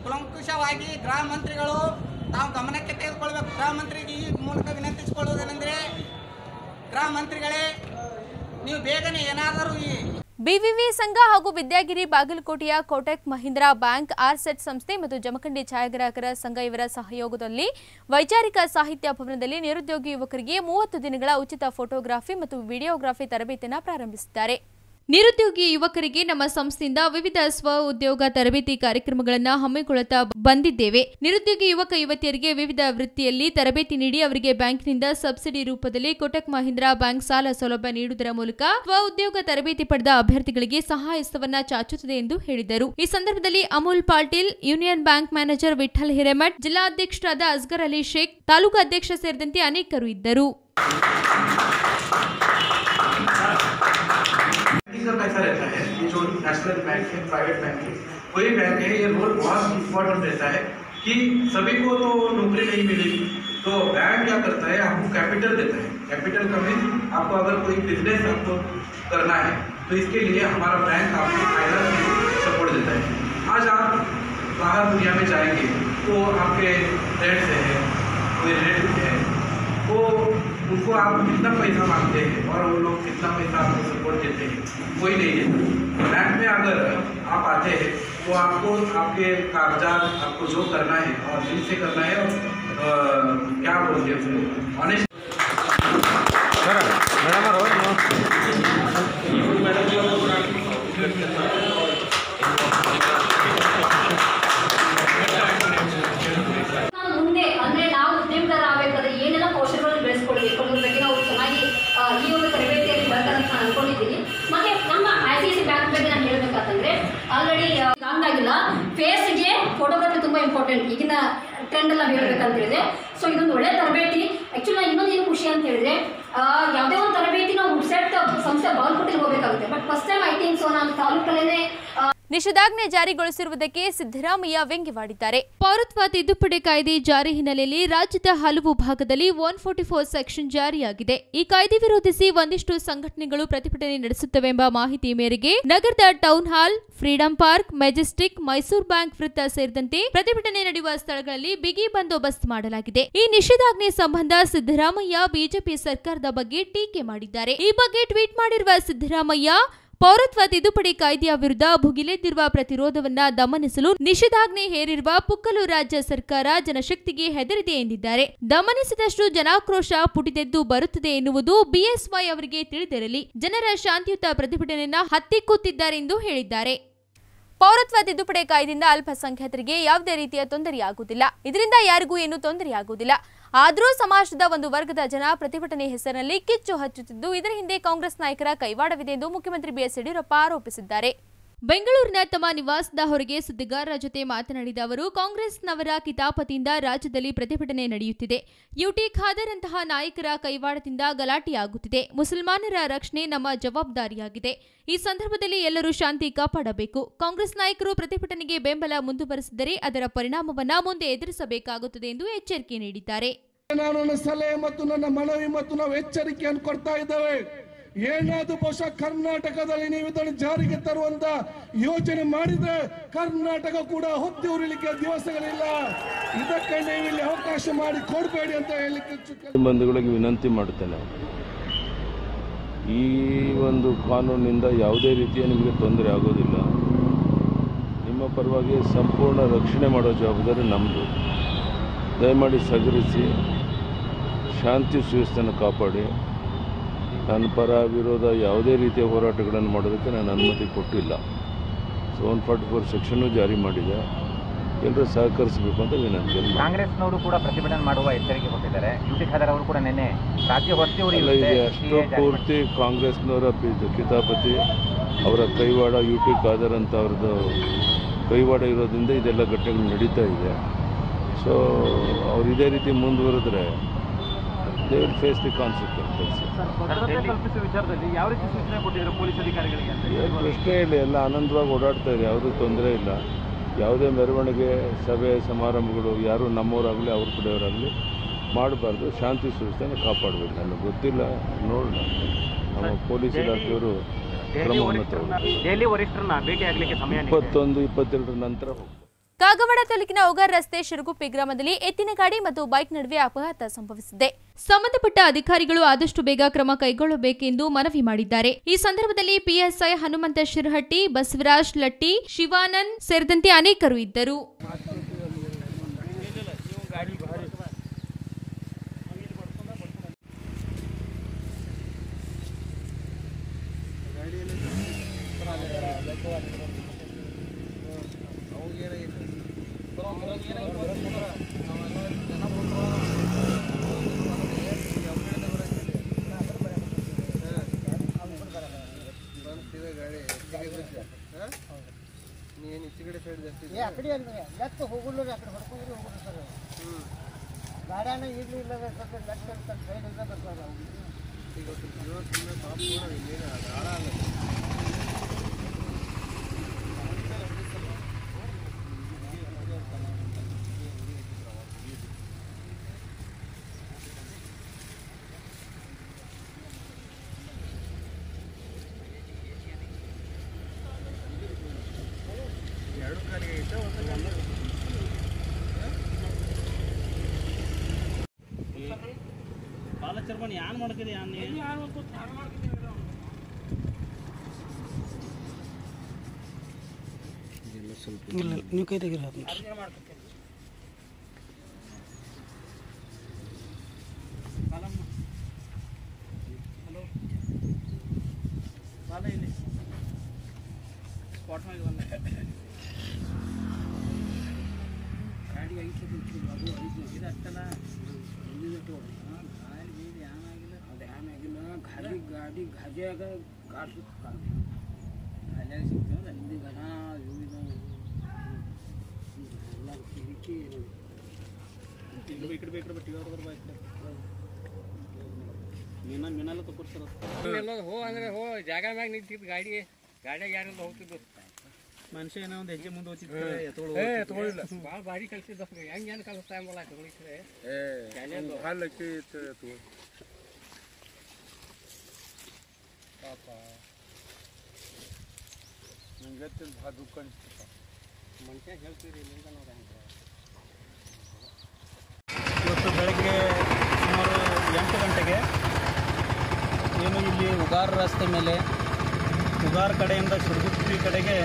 ಕುಲಂಕುಷವಾಗಿ ಗೃಹ ಮಂತ್ರಿಗಳು ತಾವು ಗಮನಕ್ಕೆ ತೆಗೆದುಕೊಳ್ಬೇಕು ಗೃಹ ಮಂತ್ರಿಗೆ ಈ ಮೂಲಕ ವಿನಂತಿಸಿಕೊಳ್ಳುವುದೇನೆಂದರೆ ಗೃಹ ಮಂತ್ರಿಗಳೇ ನೀವು ಬೇಗನೆ ಏನಾದರೂ ಈ
ಬಿವಿವಿ ಸಂಘ ಹಾಗೂ ವಿದ್ಯಾಗಿರಿ ಬಾಗಲಕೋಟೆಯ ಕೋಟಕ್ ಮಹೀಂದ್ರಾ ಬ್ಯಾಂಕ್ ಆರ್ಸೆಟ್ ಸಂಸ್ಥೆ ಮತ್ತು ಜಮಖಂಡಿ ಛಾಯಾಗ್ರಾಹಕರ ಸಂಘ ಇವರ ಸಹಯೋಗದಲ್ಲಿ ವೈಚಾರಿಕ ಸಾಹಿತ್ಯ ಭವನದಲ್ಲಿ ನಿರುದ್ಯೋಗಿ ಯುವಕರಿಗೆ ಮೂವತ್ತು ದಿನಗಳ ಉಚಿತ ಫೋಟೋಗ್ರಫಿ ಮತ್ತು ವಿಡಿಯೋಗ್ರಫಿ ತರಬೇತಿಯನ್ನು ಪ್ರಾರಂಭಿಸಿದ್ದಾರೆ ನಿರುದ್ಯೋಗಿ ಯುವಕರಿಗೆ ನಮ್ಮ ಸಂಸ್ಥೆಯಿಂದ ವಿವಿಧ ಸ್ವ ಉದ್ಯೋಗ ತರಬೇತಿ ಕಾರ್ಯಕ್ರಮಗಳನ್ನು ಹಮ್ಮಿಕೊಳ್ಳುತ್ತಾ ಬಂದಿದ್ದೇವೆ ನಿರುದ್ಯೋಗಿ ಯುವಕ ಯುವತಿಯರಿಗೆ ವಿವಿಧ ವೃತ್ತಿಯಲ್ಲಿ ತರಬೇತಿ ನೀಡಿ ಅವರಿಗೆ ಬ್ಯಾಂಕ್ನಿಂದ ಸಬ್ಸಿಡಿ ರೂಪದಲ್ಲಿ ಕೋಟಕ್ ಮಹೀಂದ್ರಾ ಬ್ಯಾಂಕ್ ಸಾಲ ಸೌಲಭ್ಯ ನೀಡುವುದರ ಮೂಲಕ ಸ್ವ ಉದ್ಯೋಗ ತರಬೇತಿ ಪಡೆದ ಅಭ್ಯರ್ಥಿಗಳಿಗೆ ಸಹಾಯಸ್ತವನ್ನ ಚಾಚುತ್ತದೆ ಎಂದು ಹೇಳಿದರು ಈ ಸಂದರ್ಭದಲ್ಲಿ Amul Patil union bank manager Vithal Hiremath ಜಿಲ್ಲಾಧ್ಯಕ್ಷರಾದ ಅಸ್ಗರ್ ಅಲಿ ಶೇಖ್ ತಾಲೂಕು ಅಧ್ಯಕ್ಷ ಸೇರಿದಂತೆ ಅನೇಕರು ಇದ್ದರು
बैंकिंग का पैसा रहता है ये जो नेशनल बैंक है प्राइवेट बैंक है वही बैंक है ये रोल बहुत इम्पोर्टेंट रहता है कि सभी को तो नौकरी नहीं मिलेगी तो बैंक क्या करता है आपको कैपिटल देता है कैपिटल का मीन आपको अगर कोई बिजनेस आपको करना है तो इसके लिए हमारा बैंक आपको फाइनेंस सपोर्ट देता है आज आप बाहर दुनिया में जाएंगे तो आपके फ्रेंड्स हैं कोई रिलेटिव है वो उनको आप कितना पैसा मांगते हैं और वो लोग कितना पैसा आपको सपोर्ट देते हैं कोई नहीं देता बैंक में अगर आप आते हैं तो आपको आपके कागजात आपको जो करना है और दिल से करना है और अ, क्या बोलते हैं उसको ऑनेस्ट
ನಾವು ಮುಂದೆ ಅಂದ್ರೆ ನಾವು ಉದ್ಯಮದಾರ ಆಗಬೇಕಾದ್ರೆ ಏನೆಲ್ಲ ಕೌಶಲ್ಯಗಳನ್ನು ಬೆಳೆಸ್ಕೊಳ್ಬೇಕು ಅನ್ನೋದ್ರ ಬಗ್ಗೆ ನಾವು ಚೆನ್ನಾಗಿ ಆ, ಈ ಒಂದು ತರಬೇತಿಯಲ್ಲಿ ಬರ್ತಾರೆ ಅಂತ ನಾನು ಅನ್ಕೊಂಡಿದ್ದೀನಿ ಮತ್ತೆ ನಮ್ಮ ಐ ಸಿ ಸಿ ಬ್ಯಾಂಕ್ ಬಗ್ಗೆ ನಾನು ಹೇಳ್ಬೇಕಂತಂದ್ರೆ ಆಲ್ರೆಡಿ ಹಂಗಾಗಿಲ್ಲ ಫೇಸ್ಗೆ ಫೋಟೋಗ್ರಫಿ ತುಂಬ ಇಂಪಾರ್ಟೆಂಟ್ ಈಗಿನ ಟ್ರೆಂಡ್ ಎಲ್ಲ ಹೇಳ್ಬೇಕಂತ ಹೇಳಿದ್ರೆ ಸೊ ಇದೊಂದು ಒಳ್ಳೆ ತರಬೇತಿ ಆ್ಯಕ್ಚುಲಿ ಇನ್ನೊಂದು ಏನು ಖುಷಿ ಅಂತ ಹೇಳಿದ್ರೆ ಆ, ಯಾವುದೇ ಒಂದು ತರಬೇತಿ ನಾವು ಸೆಟ್ ಸಂಸ್ಥೆ ಬಾಲ್ಕೋಟಿಗೆ ಹೋಗಬೇಕಾಗುತ್ತೆ but first time I think so ನಾನು ತಾಲೂಕಲ್ಲೇ
ನಿಷೇಧಾಜ್ಞೆ ಜಾರಿಗೊಳಿಸಿರುವುದಕ್ಕೆ ಸಿದ್ದರಾಮಯ್ಯ ವ್ಯಂಗ್ಯವಾಡಿದ್ದಾರೆ ಪೌರತ್ವ ತಿದ್ದುಪಡಿ ಕಾಯ್ದೆ ಜಾರಿ ಹಿನ್ನೆಲೆಯಲ್ಲಿ ರಾಜ್ಯದ ಹಲವು ಭಾಗದಲ್ಲಿ ಒನ್ ಫೋರ್ಟಿ ಫೋರ್ ಸೆಕ್ಷನ್ ಜಾರಿಯಾಗಿದೆ ಈ ಕಾಯ್ದೆ ವಿರೋಧಿಸಿ ಒಂದಿಷ್ಟು ಸಂಘಟನೆಗಳು ಪ್ರತಿಭಟನೆ ನಡೆಸುತ್ತವೆಂಬ ಮಾಹಿತಿ ಮೇರೆಗೆ ನಗರದ town hall freedom park majestic Mysuru bank ವೃತ್ತ ಸೇರಿದಂತೆ ಪ್ರತಿಭಟನೆ ನಡೆಯುವ ಸ್ಥಳಗಳಲ್ಲಿ ಬಿಗಿ ಬಂದೋಬಸ್ತ್ ಮಾಡಲಾಗಿದೆ ಈ ನಿಷೇಧಾಜ್ಞೆ ಸಂಬಂಧ ಸಿದ್ದರಾಮಯ್ಯ ಬಿಜೆಪಿ ಸರ್ಕಾರದ ಬಗ್ಗೆ ಟೀಕೆ ಮಾಡಿದ್ದಾರೆ ಈ ಬಗ್ಗೆ ಟ್ವೀಟ್ ಮಾಡಿರುವ ಸಿದ್ದರಾಮಯ್ಯ ಪೌರತ್ವ ತಿದ್ದುಪಡಿ ಕಾಯ್ದೆಯ ವಿರುದ್ಧ ಭುಗಿಲೆದ್ದಿರುವ ಪ್ರತಿರೋಧವನ್ನ ದಮನಿಸಲು ನಿಷೇಧಾಜ್ಞೆ ಹೇರಿರುವ ಪುಕ್ಕಲು ರಾಜ್ಯ ಸರ್ಕಾರ ಜನಶಕ್ತಿಗೆ ಹೆದರಿದೆ ಎಂದಿದ್ದಾರೆ ದಮನಿಸಿದಷ್ಟು ಜನಾಕ್ರೋಶ ಪುಟಿದೆದ್ದು ಬರುತ್ತದೆ ಎನ್ನುವುದು ಬಿಎಸ್ವೈ ಅವರಿಗೆ ತಿಳಿದಿರಲಿ ಜನರ ಶಾಂತಿಯುತ ಪ್ರತಿಭಟನೆಯನ್ನ ಹತ್ತಿಕ್ಕುತ್ತಿದ್ದಾರೆ ಎಂದು ಹೇಳಿದ್ದಾರೆ ಪೌರತ್ವ ತಿದ್ದುಪಡಿ ಕಾಯ್ದೆಯಿಂದ ಅಲ್ಪಸಂಖ್ಯಾತರಿಗೆ ಯಾವುದೇ ರೀತಿಯ ತೊಂದರೆಯಾಗುವುದಿಲ್ಲ ಇದರಿಂದ ಯಾರಿಗೂ ಏನೂ ತೊಂದರೆಯಾಗುವುದಿಲ್ಲ ಆದರೂ ಸಮಾಜದ ಒಂದು ವರ್ಗದ ಜನ ಪ್ರತಿಭಟನೆ ಹೆಸರಿನಲ್ಲಿ ಕಿಚ್ಚು ಹಚ್ಚುತ್ತಿದ್ದು ಇದರ ಹಿಂದೆ ಕಾಂಗ್ರೆಸ್ ನಾಯಕರ ಕೈವಾಡವಿದೆ ಎಂದು ಮುಖ್ಯಮಂತ್ರಿ ಬಿಎಸ್ ಯಡಿಯೂರಪ್ಪ ಆರೋಪಿಸಿದ್ದಾರೆ ಬೆಂಗಳೂರಿನ ತಮ್ಮ ನಿವಾಸದ ಹೊರಗೆ ಸುದ್ದಿಗಾರರ ಜೊತೆ ಮಾತನಾಡಿದ ಅವರು ಕಾಂಗ್ರೆಸ್ನವರ ಕಿತಾಪತಿಯಿಂದ ರಾಜ್ಯದಲ್ಲಿ ಪ್ರತಿಭಟನೆ ನಡೆಯುತ್ತಿದೆ ಯುಟಿ ಖಾದರ್ ಅಂತಹ ನಾಯಕರ ಕೈವಾಡದಿಂದ ಗಲಾಟೆಯಾಗುತ್ತಿದೆ ಮುಸಲ್ಮಾನರ ರಕ್ಷಣೆ ನಮ್ಮ ಜವಾಬ್ದಾರಿಯಾಗಿದೆ ಈ ಸಂದರ್ಭದಲ್ಲಿ ಎಲ್ಲರೂ ಶಾಂತಿ ಕಾಪಾಡಬೇಕು ಕಾಂಗ್ರೆಸ್ ನಾಯಕರು ಪ್ರತಿಭಟನೆಗೆ ಬೆಂಬಲ ಮುಂದುವರೆಸಿದರೆ ಅದರ ಪರಿಣಾಮವನ್ನ ಮುಂದೆ ಎದುರಿಸಬೇಕಾಗುತ್ತದೆ ಎಂದು ಎಚ್ಚರಿಕೆ ನೀಡಿದ್ದಾರೆ
ನಾನು ನನ್ನ ಸಲಹೆ ಮತ್ತು ನನ್ನ ಮನವಿ ಮತ್ತು ನಾವು ಎಚ್ಚರಿಕೆಯನ್ನು ಕೊಡ್ತಾ ಇದ್ದೇವೆ ಏನಾದ್ರೂ ಬಹುಶಃ ಕರ್ನಾಟಕದಲ್ಲಿ ನೀವು ಇದನ್ನು ಜಾರಿಗೆ ತರುವಂತ ಯೋಚನೆ ಮಾಡಿದ್ರೆ ಕರ್ನಾಟಕ ಕೂಡ ಹೊತ್ತಿ ಉರಿಲಿಕ್ಕೆ ದಿವಸಗಳಿಲ್ಲ ಇದಕ್ಕೆ ನೀವು ಇಲ್ಲಿ ಅವಕಾಶ ಮಾಡಿ ಕೊಡಬೇಡಿ ಅಂತ ಹೇಳಲಿಕ್ಕೆ ಇಚ್ಛೆ-
ಬಂಧುಗಳಿಗೆ ವಿನಂತಿ ಮಾಡ್ತೇನೆ ಈ ಒಂದು ಕಾನೂನಿನಿಂದ ಯಾವುದೇ ರೀತಿಯ ನಿಮಗೆ ತೊಂದರೆ ಆಗೋದಿಲ್ಲ ನಿಮ್ಮ ಪರವಾಗಿ ಸಂಪೂರ್ಣ ರಕ್ಷಣೆ ಮಾಡೋ ಜವಾಬ್ದಾರಿ ನಮ್ಮದು ದಯಮಾಡಿ ಸಹಕರಿಸಿ ಶಾಂತಿ ಸುವ್ಯವಸ್ಥೆಯನ್ನು ಕಾಪಾಡಿ ನನ್ನ ಪರ ವಿರೋಧ ಯಾವುದೇ ರೀತಿಯ ಹೋರಾಟಗಳನ್ನು ಮಾಡೋದಕ್ಕೆ ನಾನು ಅನುಮತಿ ಕೊಟ್ಟಿಲ್ಲ ಸೊ ಒನ್ ಫಾರ್ಟಿ ಫೋರ್ ಸೆಕ್ಷನ್ನು ಜಾರಿ ಮಾಡಿದೆ ಎಲ್ಲರೂ ಸಹಕರಿಸಬೇಕು ಅಂತ ವಿನಂತಿಯನ್ನು ಮಾಡ್ತೀನಿ.
ಕಾಂಗ್ರೆಸ್ನವರು ಕೂಡ ಪ್ರತಿಭಟನೆ ಮಾಡುವ ಎಚ್ಚರಿಕೆ ಕೊಟ್ಟಿದ್ದಾರೆ ಯುಟಿ ಖಾದರ್ ಅವರು ಕೂಡ ನಿನ್ನೆ ರಾಜ್ಯ ಹೊತ್ತಿ
ಅಲ್ಲ
ಉರಿಯುತ್ತೆ
ಇದೆ ಅಷ್ಟು ಪೂರ್ತಿ ಕಾಂಗ್ರೆಸ್ನವರ ಪಿ- ಕಿತಾಪತಿ ಅವರ ಕೈವಾಡ ಯು ಟಿ ಖಾದರ್ ಅಂತ ಅವ್ರದ್ದು ಕೈವಾಡ ಇರೋದ್ರಿಂದ ಇದೆಲ್ಲ ಘಟನೆಗಳು ನಡೀತಾ ಇದೆ ಸೊ ಅವ್ರು ಇದೇ ರೀತಿ ಮುಂದುವರೆದ್ರೆ they will face the consequences
ಕಲ್ಪಿಸುವ ವಿಚಾರದಲ್ಲಿ ಯಾವ ರೀತಿ ಸೂಚನೆ ಕೊಟ್ಟಿದ್ದಾರೆ ಪೊಲೀಸ್ ಅಧಿಕಾರಿಗಳಿಗೆ ಅಂತ
ಏನು ಪ್ರಶ್ನೆ ಇಲ್ಲ ಎಲ್ಲ ಆನಂದವಾಗಿ ಓಡಾಡ್ತಾ ಇದೆ ಯಾವುದೂ ತೊಂದರೆ ಇಲ್ಲ ಯಾವುದೇ ಮೆರವಣಿಗೆ ಸಭೆ ಸಮಾರಂಭಗಳು ಯಾರು ನಮ್ಮವರಾಗಲಿ ಅವ್ರ ಕಡೆಯವರಾಗಲಿ ಮಾಡಬಾರ್ದು ಶಾಂತಿ ಸುವ್ಯವಸ್ಥೆನ ಕಾಪಾಡಬೇಕು ನನಗೆ ಗೊತ್ತಿಲ್ಲ ನೋಡೋಣ ನಮ್ಮ ಪೊಲೀಸ್ ಇಲಾಖೆಯವರು ಕ್ರಮವನ್ನು ತಗೊಳ್ಳಿ
ದೆಹಲಿ ವರಿಷ್ಠರನ್ನ ಭೇಟಿ ಆಗ್ಲಿಕ್ಕೆ ಸಮಯ
ಇಪ್ಪತ್ತೊಂದು ಇಪ್ಪತ್ತೆರಡರ ನಂತರ ಹೋಗ್ತಾರೆ
ಕಾಗವಾಡ ತಾಲೂಕಿನ ಒಗರ್ ರಸ್ತೆ ಶಿರುಗುಪ್ಪಿ ಗ್ರಾಮದಲ್ಲಿ ಎತ್ತಿನ ಗಾಡಿ ಮತ್ತು ಬೈಕ್ ನಡುವೆ ಅಪಘಾತ ಸಂಭವಿಸಿದೆ ಸಂಬಂಧಪಟ್ಟ ಅಧಿಕಾರಿಗಳು ಆದಷ್ಟು ಬೇಗ ಕ್ರಮ ಕೈಗೊಳ್ಳಬೇಕೆಂದು ಮನವಿ ಮಾಡಿದ್ದಾರೆ ಈ ಸಂದರ್ಭದಲ್ಲಿ ಪಿಎಸ್ಐ ಹನುಮಂತ ಶಿರಹಟ್ಟಿ ಬಸವರಾಜ್ ಲಟ್ಟಿ ಶಿವಾನಂದ್ ಸೇರಿದಂತೆ ಅನೇಕರು ಇದ್ದರು
ಏ ಆ ಕಡೆ ಅಂದ್ರೆ ಲೆಕ್ಕ ಹೋಗಲ್ಲ ಆ ಕಡೆ ಹೊಡ್ಕೊಂಡ್ರೆ ಹೋಗೋದು ಸರ್ ಗಾಡಿಯಾನ ಇರ್ಲಿ ಇಲ್ಲ ಸ್ವಲ್ಪ ಲೆಕ್ಕ ಅಂತ ಸೈಡ್ ಇಂದ ಬರ್ತದೆ
ಬಾಲಚರ್ಮನ್ ಯಾನ್ ಮಾಡ್ಕಿದೆ ಯಾನ್
ಇಲ್ಲ ನೀವು ಕೈ ತೆಗೀರಿ
ಬಾಲ ಇಲ್ಲಿ ಸ್ಪಾಟ್ ಮ್ಯಾಗ ಬಂದೆ ಗಾಡಿ ಐತೆ ಅದು ಐದು ಇದು ಅಷ್ಟಲ್ಲ
ಗಾಡಿ ಗಾಡಿ ಗಾಜಿಯಾಗ ಗಾಡಿ
ಅಲ್ಲೇ ಸಿಗ್ತದೆ ಅಲ್ಲಿ ಘನ
ಎಲ್ಲ ಕಿರಿಕಿ
ಈ ಕಡೆ ಈ ಕಡೆ ಬಿಟ್ಟು ಇವ್ರ ಬೈಕ್ ಮೀನ ಮೀನೆಲ್ಲ ತಗೊಡ್ತಾರ
ಹೋ ಅಂದ್ರೆ ಹೋ ಜಾಗ ಮ್ಯಾಗ ನಿಂತಿದ್ದು ಗಾಡಿ ಗಾಡಿಯಾಗ ಯಾರೆಲ್ಲ ಹೋಗ್ತಿದ್ದು
ಮನುಷ್ಯ ಏನೋ ಒಂದು ಹೆಜ್ಜೆ ಮುಂದೆ ಹೋಗ್ತಿದ್ರೆ ಎತ್ಕೊಳ್ಳೋ
ಏ ತಗೊಳ್ಳಿಲ್ಲ ಭಾಳ ಭಾರಿ ಕಳ್ಸಿದ್ದ ಹೆಂಗೆ ಏನು ಕಲಿಸ್ತಾ ಎಂಬಲ್ಲ ತಗೊಳಿಕ್ರೆ ಮನುಷ್ಯ ಹೇಳ್ತೀರಿ ಇಲ್ಲಿಂದ ನೋಡಿ
ಇವತ್ತು ಬೆಳಗ್ಗೆ ಸುಮಾರು ಎಂಟು ಗಂಟೆಗೆ ಏನು ಇಲ್ಲಿ ಉಗಾರ್ ರಸ್ತೆ ಮೇಲೆ ಉಗಾರ್ ಕಡೆಯಿಂದ ಶಿರಗುಪ್ಪಿ ಕಡೆಗೆ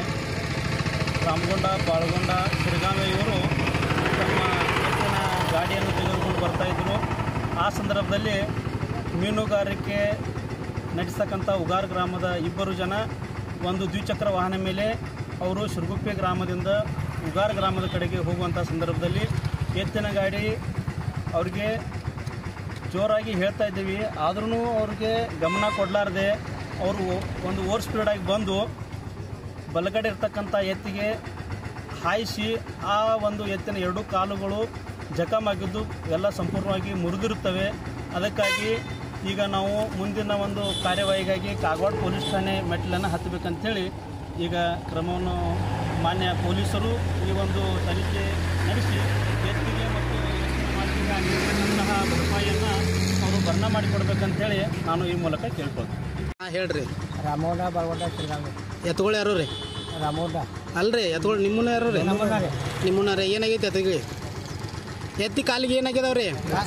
ರಾಮಗೊಂಡ ಬಾಳಗೊಂಡ ಸಿರಗಾಮೆ ಇವರು ತಮ್ಮ ಎತ್ತಿನ ಗಾಡಿಯನ್ನು ತೆಗೆದುಕೊಂಡು ಬರ್ತಾಯಿದ್ರು ಆ ಸಂದರ್ಭದಲ್ಲಿ ಮೀನುಗಾರಿಕೆ ನಡೆಸ್ತಕ್ಕಂಥ ಉಗಾರ್ ಗ್ರಾಮದ ಇಬ್ಬರು ಜನ ಒಂದು ದ್ವಿಚಕ್ರ ವಾಹನ ಮೇಲೆ ಅವರು ಶಿರಗುಪ್ಪೆ ಗ್ರಾಮದಿಂದ ಉಗಾರ್ ಗ್ರಾಮದ ಕಡೆಗೆ ಹೋಗುವಂಥ ಸಂದರ್ಭದಲ್ಲಿ ಎತ್ತಿನ ಗಾಡಿ ಅವ್ರಿಗೆ ಜೋರಾಗಿ ಹೇಳ್ತಾ ಇದ್ದೀವಿ ಆದ್ರೂ ಅವ್ರಿಗೆ ಗಮನ ಕೊಡಲಾರ್ದೆ ಅವರು ಒಂದು ಓವರ್ ಸ್ಪೀಡಾಗಿ ಬಂದು ಬಲಗಡೆ ಇರ್ತಕ್ಕಂಥ ಎತ್ತಿಗೆ ಹಾಯಿಸಿ ಆ ಒಂದು ಎತ್ತಿನ ಎರಡು ಕಾಲುಗಳು ಜಖಮಾಗಿದ್ದು ಎಲ್ಲ ಸಂಪೂರ್ಣವಾಗಿ ಮುರಿದಿರುತ್ತವೆ ಅದಕ್ಕಾಗಿ ಈಗ ನಾವು ಮುಂದಿನ ಒಂದು ಕಾರ್ಯವಾಹಿಗಾಗಿ ಕಾಗವಾಡ ಪೊಲೀಸ್ ಠಾಣೆ ಮೆಟ್ಟಿಲನ್ನು ಹತ್ತಬೇಕಂತೇಳಿ ಈಗ ಕ್ರಮವನ್ನು ಮಾನ್ಯ ಪೊಲೀಸರು ಈ ಒಂದು ತನಿಖೆ ನಡೆಸಿ ಎತ್ತಿಗೆ ಮತ್ತು ಎತ್ತಿನ ಮಾಲೀಕರಿಗೆ ಆಗಿರ್ತಕ್ಕಂತಹ ಭರಪಾಯಿಯನ್ನು ಅವರು ಭರಣ ಮಾಡಿಕೊಡ್ಬೇಕಂತೇಳಿ ನಾನು ಈ ಮೂಲಕ ಕೇಳ್ಕೊಳ್ತೀನಿ
ಹಾಂ ಹೇಳ್ರಿ
ರಾಮೋಡ ಬರಗೊಂಡ ಶ್ರೀರಾಮ
ಎತ್ಗಳು ಯಾರು ರೀ
ರಾಮೋಡ
ಅಲ್ರಿ ಎತ್ಗಳು ನಿಮ್ಮನ್ನ ಯಾರು ರೀ
ನಮ್ಮನ್ನ ರೀ.
ನಿಮ್ಮನ್ನ ರೀ ಏನಾಗೈತೆ ಎತ್ತಿಗೆ ಎತ್ತಿ ಕಾಲಿಗೆ ಏನಾಗ್ಯದವ್ರಿ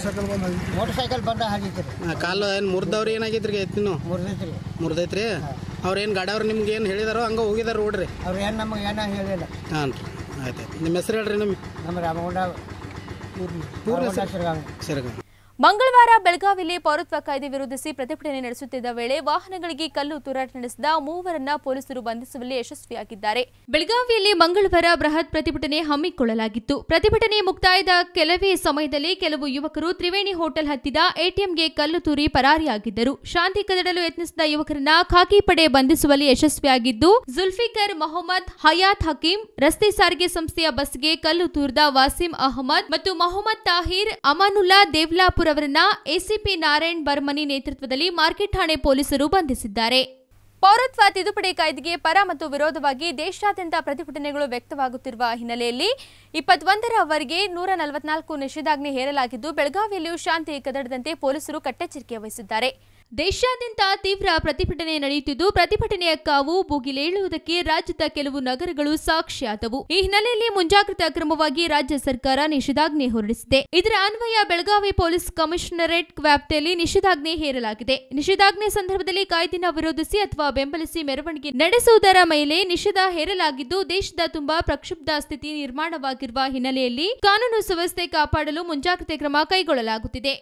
ಮೋಟರ್ ಸೈಕಲ್ ಬಂದ ಹಾಗಿತ್ತು ರೀ
ಕಾಲು ಏನು ಮುರಿದವ್ರಿ ಏನಾಗೈತ್ರಿ ಎತ್ತಿನ
ಮುರಿದೈತ್ರಿ
ಮುರಿದೈತ್ರಿ ಅವ್ರೇನು ಗಾಡಿಯವ್ರು ನಿಮ್ಗೆ ಏನು ಹೇಳಿದಾರೋ ಹಂಗೆ ಹೋಗಿದಾರ ನೋಡ್ರಿ
ಅವ್ರು ಏನು ನಮಗೆ ಏನೋ ಹೇಳಿಲ್ಲ
ಹಾಂ ರೀ ಆಯ್ತು ಆಯ್ತು ನಿಮ್ಮ ಹೆಸರು ಹೇಳ್ರಿ ನಿಮ್ಮ
ನಮ್ಮ ರಾಮಗೊಂಡ
ಪೂರ್ಣ
ಬರಗೊಂಡ ಶ್ರೀರಾಮ
ಸರಿ
ಮಂಗಳವಾರ ಬೆಳಗಾವಿಯಲ್ಲಿ ಪೌರತ್ವ ಕಾಯ್ದೆ ವಿರೋಧಿಸಿ ಪ್ರತಿಭಟನೆ ನಡೆಸುತ್ತಿದ್ದ ವೇಳೆ ವಾಹನಗಳಿಗೆ ಕಲ್ಲು ತೂರಾಟ ನಡೆಸಿದ ಮೂವರನ್ನ ಪೊಲೀಸರು ಬಂಧಿಸುವಲ್ಲಿ ಯಶಸ್ವಿಯಾಗಿದ್ದಾರೆ ಬೆಳಗಾವಿಯಲ್ಲಿ ಮಂಗಳವಾರ ಬೃಹತ್ ಪ್ರತಿಭಟನೆ ಹಮ್ಮಿಕೊಳ್ಳಲಾಗಿತ್ತು ಪ್ರತಿಭಟನೆ ಮುಕ್ತಾಯದ ಕೆಲವೇ ಸಮಯದಲ್ಲಿ ಕೆಲವು ಯುವಕರು ತ್ರಿವೇಣಿ ಹೋಟೆಲ್ ಹತ್ತಿದ ಎಟಿಎಂಗೆ ಕಲ್ಲು ತೂರಿ ಪರಾರಿಯಾಗಿದ್ದರು ಶಾಂತಿ ಕದಡಲು ಯತ್ನಿಸಿದ ಯುವಕರನ್ನ ಖಾಕಿ ಪಡೆ ಬಂಧಿಸುವಲ್ಲಿ ಯಶಸ್ವಿಯಾಗಿದ್ದು ಜುಲ್ಫಿಕರ್ ಮೊಹಮ್ಮದ್ ಹಯಾತ್ ಹಕೀಂ ರಸ್ತೆ ಸಾರಿಗೆ ಸಂಸ್ಥೆಯ ಬಸ್ಗೆ ಕಲ್ಲು ತೂರಿದ ವಾಸಿಂ ಅಹಮದ್ ಮತ್ತು ಮೊಹಮ್ಮದ್ ತಾಹಿರ್ ಅಮಾನುಲ್ಲಾ ದೇವ್ಲಾಪುರ್ ಅವರನ್ನ ಎಸಿಪಿ ನಾರಾಯಣ್ ಬರ್ಮನಿ ನೇತೃತ್ವದಲ್ಲಿ ಮಾರ್ಕೆಟ್ ಠಾಣೆ ಪೊಲೀಸರು ಬಂಧಿಸಿದ್ದಾರೆ ಪೌರತ್ವ ತಿದ್ದುಪಡಿ ಕಾಯ್ದೆಗೆ ಪರ ಮತ್ತು ವಿರೋಧವಾಗಿ ದೇಶಾದ್ಯಂತ ಪ್ರತಿಭಟನೆಗಳು ವ್ಯಕ್ತವಾಗುತ್ತಿರುವ ಹಿನ್ನೆಲೆಯಲ್ಲಿ ಇಪ್ಪತ್ತೊಂದರವರೆಗೆ ನೂರ ನಲವತ್ನಾಲ್ಕು ನಿಷೇಧಾಜ್ಞೆ ಹೇರಲಾಗಿದ್ದು ಬೆಳಗಾವಿಯಲ್ಲಿಯೂ ಶಾಂತಿ ಕದಡದಂತೆ ಪೊಲೀಸರು ಕಟ್ಟೆಚ್ಚರಿಕೆ ವಹಿಸಿದ್ದಾರೆ ದೇಶಾದ್ಯಂತ ತೀವ್ರ ಪ್ರತಿಭಟನೆ ನಡೆಯುತ್ತಿದ್ದು ಪ್ರತಿಭಟನೆಯ ಕಾವು ಭುಗಿಲೇಳುವುದಕ್ಕೆ ರಾಜ್ಯದ ಕೆಲವು ನಗರಗಳು ಸಾಕ್ಷಿಯಾದವು ಈ ಹಿನ್ನೆಲೆಯಲ್ಲಿ ಮುಂಜಾಗ್ರತಾ ಕ್ರಮವಾಗಿ ರಾಜ್ಯ ಸರ್ಕಾರ ನಿಷೇಧಾಜ್ಞೆ ಹೊರಡಿಸಿದೆ ಇದರ ಅನ್ವಯ ಬೆಳಗಾವಿ ಪೊಲೀಸ್ ಕಮಿಷನರೇಟ್ ವ್ಯಾಪ್ತಿಯಲ್ಲಿ ನಿಷೇಧಾಜ್ಞೆ ಹೇರಲಾಗಿದೆ ನಿಷೇಧಾಜ್ಞೆ ಸಂದರ್ಭದಲ್ಲಿ ಕಾಯ್ದೆನ ವಿರೋಧಿಸಿ ಅಥವಾ ಬೆಂಬಲಿಸಿ ಮೆರವಣಿಗೆ ನಡೆಸುವುದರ ಮೇಲೆ ನಿಷೇಧ ಹೇರಲಾಗಿದ್ದು ದೇಶದ ತುಂಬಾ ಪ್ರಕ್ಷುಬ್ಧ ಸ್ಥಿತಿ ನಿರ್ಮಾಣವಾಗಿರುವ ಹಿನ್ನೆಲೆಯಲ್ಲಿ ಕಾನೂನು ಸುವ್ಯವಸ್ಥೆ ಕಾಪಾಡಲು ಮುಂಜಾಗ್ರತೆ ಕ್ರಮ ಕೈಗೊಳ್ಳಲಾಗುತ್ತಿದೆ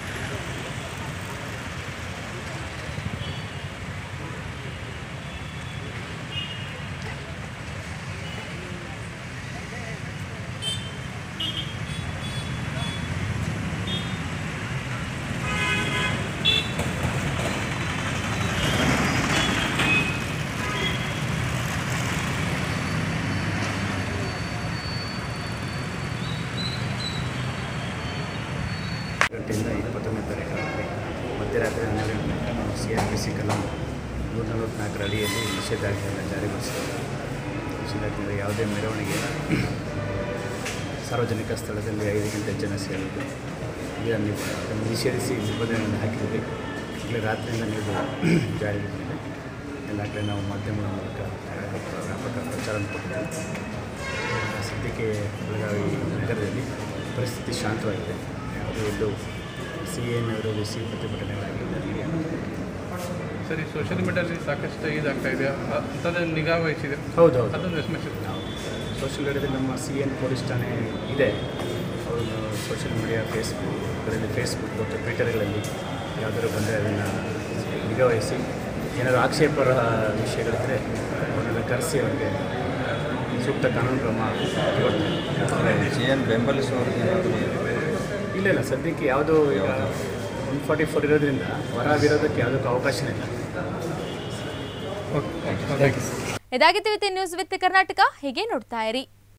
ಗಂಟೆಯಿಂದ ಇಪ್ಪತ್ತೊಂದನೇ ತಾರೀಕು ಮಧ್ಯರಾತ್ರಿ ಹನ್ನೆರಡು ಗಂಟೆ ನಾವು ಸಿ ಆರ್ ಪಿ ಸಿ ಕಲಂ ನೂರ ನಲವತ್ತ್ನಾಲ್ಕರ ಅಡಿಯಲ್ಲಿ ನಿಷೇಧಾಜ್ಞೆಯನ್ನು ಜಾರಿಗೊಳಿಸಿದ್ದೇವೆ ನಿಷೇಧಾಜ್ಞೆ ಯಾವುದೇ ಮೆರವಣಿಗೆ ಸಾರ್ವಜನಿಕ ಸ್ಥಳದಲ್ಲಿ ಐದಕ್ಕಿಂತ ಜನ ಸೇರಿದ್ದು ಈಗ ನೀವು ಅದನ್ನು ನಿಷೇಧಿಸಿ ನಿಬಂಧನೆಗಳನ್ನು ಹಾಕಿದ್ದೀವಿ ಇಲ್ಲಿ ರಾತ್ರಿಯಿಂದ ನೀವು ಜಾರಿಗೆ ಬಂದಿದೆ ಎಲ್ಲ ಕಡೆ ನಾವು ಮಾಧ್ಯಮಗಳ ಮೂಲಕ ವ್ಯಾಪಕ ಪ್ರಚಾರ ಕೊಟ್ಟಿದ್ದೀವಿ ಸದ್ಯಕ್ಕೆ ಬೆಳಗಾವಿ ನಗರದಲ್ಲಿ ಪರಿಸ್ಥಿತಿ ಶಾಂತವಾಗಿದೆ ಯಾವುದೂ ಎಲ್ಲೂ ಸಿ ಎನ್ ವಿರೋಧಿಸಿ ಪ್ರತಿಭಟನೆಗಳಾಗಿಲ್ಲ
ಸರಿ ಸೋಷಿಯಲ್ ಮೀಡಿಯಾದಲ್ಲಿ ಸಾಕಷ್ಟು ಇದಾಗ್ತಾ ಇದೆ ಅಂಥದ್ದು ನಿಗಾ ವಹಿಸಿದೆ
ಹೌದು ಹೌದು
ಅದನ್ನು ರೆಸ್ಮೆಸ್
ನಾವು ಸೋಷಿಯಲ್ ಮೀಡಿಯಾದಲ್ಲಿ ನಮ್ಮ ಸಿ ಎನ್ ಪೊಲೀಸ್ ಠಾಣೆ ಇದೆ ಅವರು ಸೋಷಿಯಲ್ ಮೀಡಿಯಾ ಫೇಸ್ಬುಕ್ ಅದರಲ್ಲಿ ಫೇಸ್ಬುಕ್ ಮತ್ತು ಟ್ವಿಟರ್ಗಳಲ್ಲಿ ಯಾವ್ದಾದ್ರು ಬಂದರೆ ಅದನ್ನು ನಿಗಾವಹಿಸಿ ಏನಾದರೂ ಆಕ್ಷೇಪರ ವಿಷಯಗಳಿದ್ದರೆ ಅವನ್ನೆಲ್ಲ ಕರೆಸಿ ಅವರಿಗೆ ಸೂಕ್ತ ಕಾನೂನು ಕ್ರಮ ಸಿ ಎನ್ ಬೆಂಬಲಿಸುವವರಿಗೆ ಇಲ್ಲ ಇಲ್ಲ ಸದ್ಯಕ್ಕೆ ಯಾವುದೋ ಈಗ ಒನ್ ಫಾರ್ಟಿ ಫೋರ್ ಇರೋದ್ರಿಂದ ಹೊರ ವಿರೋಧಕ್ಕೆ ಯಾವುದಕ್ಕೂ ಅವಕಾಶನೇ ಇಲ್ಲ
ಇದಾಗಿತ್ತು ವಿತ್ ನ್ಯೂಸ್ ವಿತ್ ಕರ್ನಾಟಕ ಹೀಗೆ ನೋಡ್ತಾ ಇರಿ